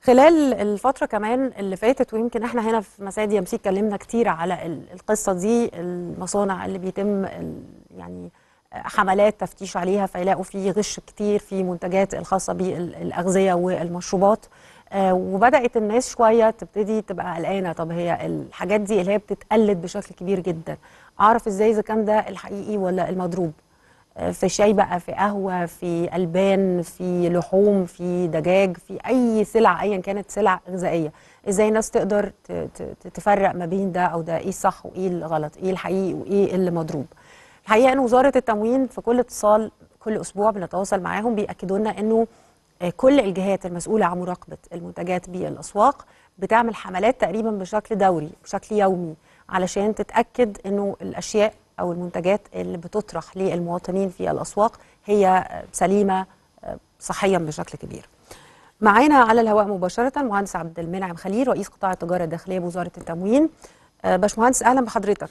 خلال الفترة كمان اللي فاتت ويمكن احنا هنا في مساعد ام سي اتكلمنا كتير على ال- القصة دي المصانع اللي بيتم ال- يعني حملات تفتيش عليها فيلاقوا في غش كتير في منتجات الخاصة بالأغذية والمشروبات آه، وبدأت الناس شوية تبتدي تبقى قلقانة طب هي الحاجات دي اللي هي بتتقلد بشكل كبير جدا أعرف إزاي إذا كان ده الحقيقي ولا المضروب في شاي بقى في قهوة في ألبان في لحوم في دجاج في أي سلعة أيا كانت سلع غذائية إزاي الناس تقدر ت- ت- تفرق ما بين ده أو ده إيه الصح وإيه الغلط إيه الحقيقي وإيه اللي مضروب الحقيقة أن وزارة التموين في كل اتصال كل أسبوع بنتواصل معاهم بيأكدوا لنا أنه آه، كل الجهات المسؤولة عن مراقبة المنتجات بالأسواق بتعمل حملات تقريبا بشكل دوري بشكل يومي علشان تتأكد أنه الأشياء أو المنتجات اللي بتطرح للمواطنين في الأسواق هي آه، سليمة آه، صحيا بشكل كبير معانا على الهواء مباشرة المهندس عبد المنعم خليل رئيس قطاع التجارة الداخلية بوزارة التموين آه، باشمهندس أهلا بحضرتك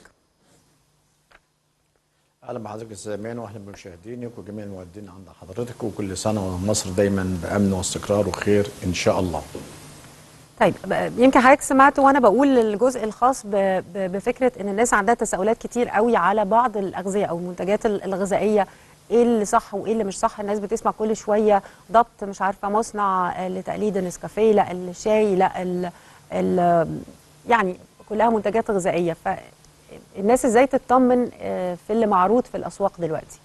اهلا بحضرتك يا استاذ امان واهلا بمشاهدينك وجميع المؤدين عند حضرتك وكل سنه ومصر دايما بامن واستقرار وخير ان شاء الله. طيب ب- يمكن حضرتك سمعت وانا بقول الجزء الخاص ب- ب- بفكره ان الناس عندها تساؤلات كتير قوي على بعض الاغذيه او المنتجات ال- الغذائيه ايه اللي صح وايه اللي مش صح الناس بتسمع كل شويه ضبط مش عارفه مصنع آه، لتقليد النسكافيه لا الشاي لا ال ال يعني كلها منتجات غذائيه فالناس ازاي تطمن آه، في اللي معروض في الاسواق دلوقتي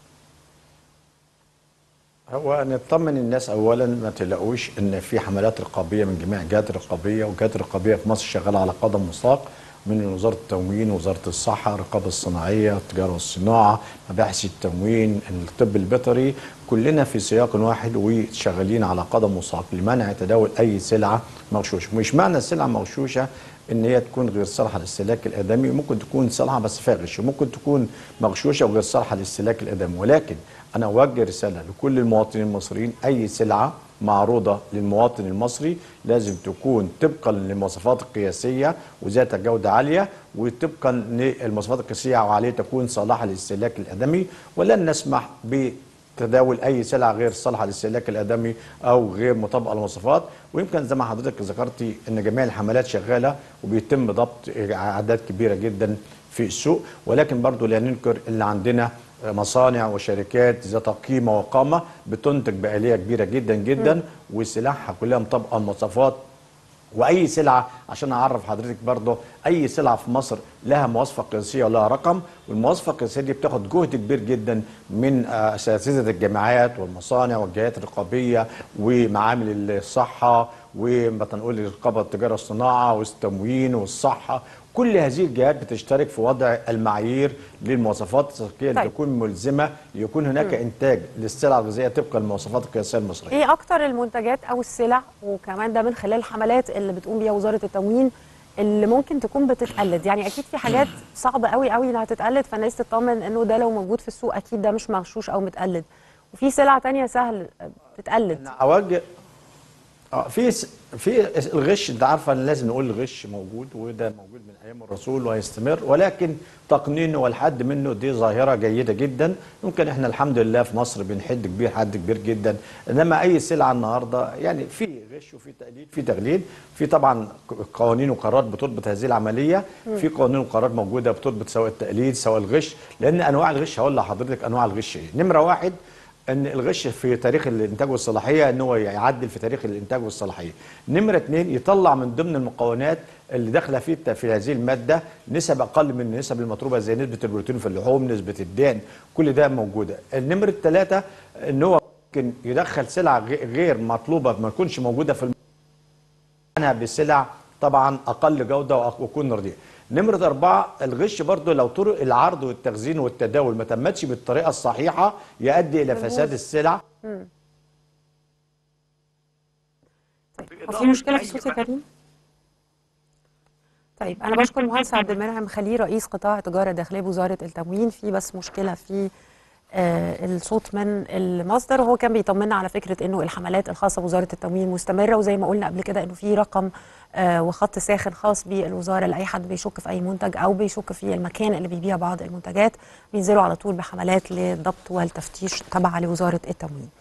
هو نطمن الناس اولا ما تلاقوش ان في حملات رقابيه من جميع الجهات الرقابيه والجهات الرقابيه في مصر شغاله على قدم وساق من وزاره التموين وزاره الصحه الرقابه الصناعيه التجاره والصناعه مباحث التموين الطب البيطري كلنا في سياق واحد وشغالين على قدم وساق لمنع تداول اي سلعه مغشوشه مش معنى السلعه مغشوشه ان هي تكون غير صالحه للاستهلاك الادمي ممكن تكون صالحه بس فيها غش وممكن تكون مغشوشه وغير صالحه للاستهلاك الادمي ولكن انا اوجه رساله لكل المواطنين المصريين اي سلعه معروضه للمواطن المصري لازم تكون طبقا للمواصفات القياسيه وذات جوده عاليه وطبقا للمواصفات القياسيه وعليه تكون صالحه للاستهلاك الادمي ولن نسمح ب تداول اي سلعه غير صالحه للاستهلاك الادمي او غير مطابقه للمواصفات ويمكن زي ما حضرتك ذكرتي ان جميع الحملات شغاله وبيتم ضبط اعداد كبيره جدا في السوق ولكن برضو لا ننكر ان عندنا مصانع وشركات ذات قيمه وقامه بتنتج باليه كبيره جدا جدا وسلاحها كلها مطابقه المواصفات واي سلعه عشان اعرف حضرتك برضه اي سلعه في مصر لها مواصفه قياسيه ولها رقم والمواصفه القياسيه دي بتاخد جهد كبير جدا من آه، اساتذه الجامعات والمصانع والجهات الرقابيه ومعامل الصحه وبنقول رقابه التجاره والصناعه والتموين والصحه كل هذه الجهات بتشترك في وضع المعايير للمواصفات التسويقيه طيب. لتكون ملزمه ليكون هناك انتاج للسلع الغذائيه طبقا للمواصفات القياسيه المصريه ايه اكتر المنتجات او السلع وكمان ده من خلال الحملات اللي بتقوم بيها وزاره التموين اللي ممكن تكون بتتقلد يعني اكيد في حاجات صعبه قوي قوي انها تتقلد فالناس تطمن انه ده لو موجود في السوق اكيد ده مش مغشوش او متقلد وفي سلع تانية سهل تتقلد انا اوجه اه في س- في الغش انت عارفه ان لازم نقول الغش موجود وده موجود من ايام الرسول وهيستمر ولكن تقنينه والحد منه دي ظاهره جيده جدا يمكن احنا الحمد لله في مصر بنحد كبير حد كبير جدا انما اي سلعه النهارده يعني في غش وفي تقليد في تغليد في طبعا ق- قوانين وقرارات بتربط هذه العمليه في قوانين وقرارات موجوده بتربط سواء التقليد سواء الغش لان انواع الغش هقول لحضرتك انواع الغش ايه نمره واحد ان الغش في تاريخ الانتاج والصلاحيه ان هو يعدل في تاريخ الانتاج والصلاحيه. نمره اثنين يطلع من ضمن المكونات اللي داخله في الت- في هذه الماده نسب اقل من النسب المطلوبه زي نسبه البروتين في اللحوم، نسبه الدهن، كل ده موجوده. النمره الثلاثه ان هو ممكن يدخل سلع غ- غير مطلوبه ما تكونش موجوده في الم... عنها بسلع طبعا اقل جوده وأق- وتكون رديئه. نمرة أربعة الغش برضو لو طرق العرض والتخزين والتداول ما تمتش بالطريقة الصحيحة يؤدي إلى فساد السلع طيب هو في مشكله في الصوت يا كريم طيب انا بشكر المهندس عبد المنعم خليل رئيس قطاع التجاره الداخليه بوزاره التموين في بس مشكله في آه الصوت من المصدر وهو كان بيطمنا على فكره انه الحملات الخاصه بوزاره التموين مستمره وزي ما قلنا قبل كده انه في رقم آه وخط ساخن خاص بالوزاره لاي حد بيشك في اي منتج او بيشك في المكان اللي بيبيع بعض المنتجات بينزلوا على طول بحملات للضبط والتفتيش تبع لوزاره التموين